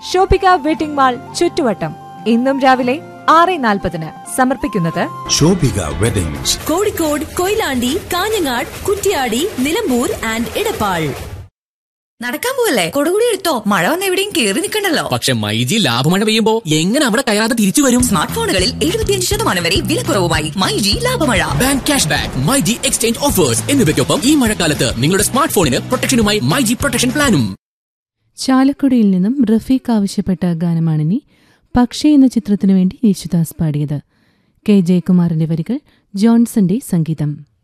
Shoppika wedding mall ചുറ്റുവട്ടം ഇന്നും രാവിലെ ആറ് നാൽപ്പതിന് സമർപ്പിക്കുന്നത് ശോഭിക വെഡിങ്സ് കോഴിക്കോട് കൊയിലാണ്ടി കാഞ്ഞങ്ങാട് കുറ്റ്യാടി നിലമ്പൂർ ആൻഡ് ഇടപ്പാൾ നടക്കാൻ പോവല്ലേ കൊടുകൂടി എടുത്തോ മഴ വന്ന് എവിടെയും കേറി നിൽക്കണ്ടല്ലോ പക്ഷെ മൈജി ലാഭമഴ പെയ്യുമ്പോ എങ്ങനെ അവിടെ കയറാതെ തിരിച്ചു വരും സ്മാർട്ട് ഫോണുകളിൽ എഴുപത്തിയഞ്ച് ശതമാനം വരെ വിലക്കുറവുമായി മൈജി ലാഭമഴ bank cash back myG exchange offers എന്നിവയ്ക്കൊപ്പം ഈ മഴക്കാലത്ത് നിങ്ങളുടെ സ്മാർട്ട് ഫോണിന് പ്രൊട്ടക്ഷനുമായി മൈജി പ്രൊട്ടക്ഷൻ പ്ലാനും ചാലക്കുടിയിൽ നിന്നും റഫീഖ് ആവശ്യപ്പെട്ട ഗാനമാണിനി പക്ഷേ എന്ന ചിത്രത്തിനു വേണ്ടി യേശുദാസ് പാടിയത് കെ ജയകുമാറിന്റെ വരികൾ ജോൺസന്റെ സംഗീതം